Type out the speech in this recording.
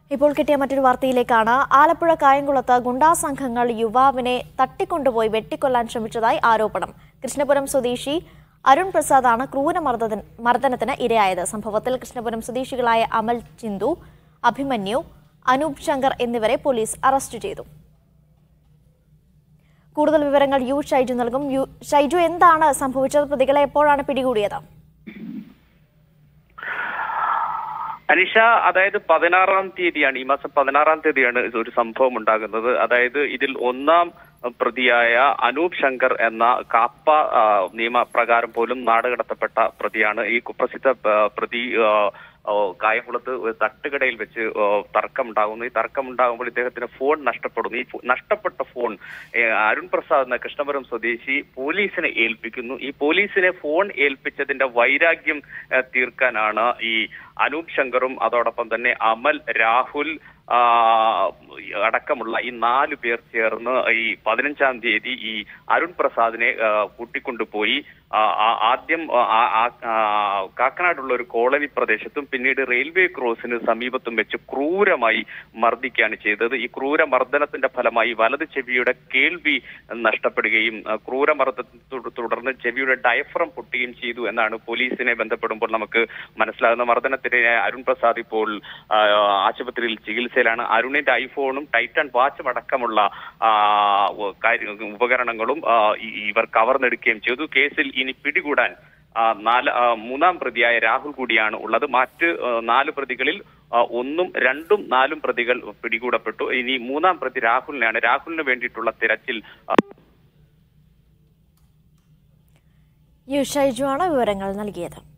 ഇപ്പോൾ കിട്ടിയ മറ്റൊരു വാർത്തയിലേക്കാണ് ആലപ്പുഴ കായംകുളത്ത് ഗുണ്ടാ സംഘങ്ങൾ യുവാവിനെ തട്ടിക്കൊണ്ടുപോയി വെട്ടിക്കൊല്ലാൻ ശ്രമിച്ചതായി ആരോപണം കൃഷ്ണപുരം സ്വദേശി അരുൺ പ്രസാദാണ് ക്രൂരമർദ്ദന മർദ്ദനത്തിന് ഇരയായത് സംഭവത്തിൽ കൃഷ്ണപുരം സ്വദേശികളായ അമൽ ചിന്തു അഭിമന്യു അനൂപ് ശങ്കർ എന്നിവരെ പോലീസ് അറസ്റ്റ് ചെയ്തു കൂടുതൽ വിവരങ്ങൾ യു ഷൈജു നൽകും യു ഷൈജു എന്താണ് സംഭവിച്ചത് പ്രതികളെ എപ്പോഴാണ് പിടികൂടിയത് അനിഷ അതായത് പതിനാറാം തീയതിയാണ് ഈ മാസം പതിനാറാം തീയതിയാണ് ഇത് ഒരു സംഭവം ഉണ്ടാകുന്നത് അതായത് ഇതിൽ ഒന്നാം പ്രതിയായ അനൂപ് ശങ്കർ എന്ന കാപ്പ ആ, നിയമപ്രകാരം പോലും നാടുകടത്തപ്പെട്ട പ്രതിയാണ് ഈ കുപ്രസിദ്ധ ആ, പ്രതി ആ, ഓ, കായംകുളത്ത് ഒരു തട്ടുകടയിൽ വെച്ച് ഓ, തർക്കമുണ്ടാകുന്നു ഈ തർക്കമുണ്ടാകുമ്പോൾ ഇദ്ദേഹത്തിന് ഫോൺ നഷ്ടപ്പെടുന്നു ഈ ഫോ- നഷ്ടപ്പെട്ട ഫോൺ ഏ, അരുൺ പ്രസാദ് എന്ന കൃഷ്ണപുരം സ്വദേശി പോലീസിനെ ഏൽപ്പിക്കുന്നു ഈ പോലീസിനെ ഫോൺ ഏൽപ്പിച്ചതിന്റെ വൈരാഗ്യം ഏ, തീർക്കാനാണ് ഈ അനൂപ് ശങ്കറും അതോടൊപ്പം തന്നെ അമൽ രാഹുൽ ആ, അടക്കമുള്ള ഈ നാല് പേർ ചേർന്ന് ഈ പതിനഞ്ചാം തീയതി ഈ അരുൺ പ്രസാദിനെ ആ, കൂട്ടിക്കൊണ്ടുപോയി ആ, ആ- ആദ്യം ആ, ആ- ആ, കാക്കനാടുള്ള ഒരു കോളനി പ്രദേശത്തും പിന്നീട് റെയിൽവേ ക്രോസിന് സമീപത്തും വെച്ച് ക്രൂരമായി മർദ്ദിക്കുകയാണ് ചെയ്തത് ഈ ക്രൂരമർദ്ദനത്തിന്റെ ഫലമായി വലത് ചെവിയുടെ കേൾവി നഷ്ടപ്പെടുകയും ആ, ക്രൂരമർദ്ദത്തെ തുട- തുടർന്ന് ചെവിയുടെ ഡയഫ്രം പൊട്ടുകയും ചെയ്തു എന്നാണ് പോലീസിനെ ബന്ധപ്പെടുമ്പോൾ നമുക്ക് മനസ്സിലാകുന്ന മർദ്ദനത്തിനിടെ അരുൺ പ്രസാദ് ഇപ്പോൾ ആ, ആശുപത്രിയിൽ ചികിത്സയിലാണ് അരുണിന്റെ ഐഫോണും ടൈറ്റൻ വാച്ചും അടക്കമുള്ള ആ, ഉ- കാര്യ- ഉപകരണങ്ങളും ആ, ഈ- ഇവർ കവർന്നെടുക്കുകയും ചെയ്തു കേസിൽ ഇനി പിടികൂടാൻ ആ, നാല് ആ, മൂന്നാം പ്രതിയായ രാഹുൽ കൂടിയാണ് ഉള്ളത് മറ്റ് ആ, നാല് പ്രതികളിൽ ആ, ഒന്നും രണ്ടും നാലും പ്രതികൾ പിടികൂടപ്പെട്ടു ഇനി മൂന്നാം പ്രതി രാഹുലിനാണ് രാഹുലിന് വേണ്ടിയിട്ടുള്ള തിരച്ചിൽ ആ, യു ഷൈജു ആണ് വിവരങ്ങൾ നൽകിയത്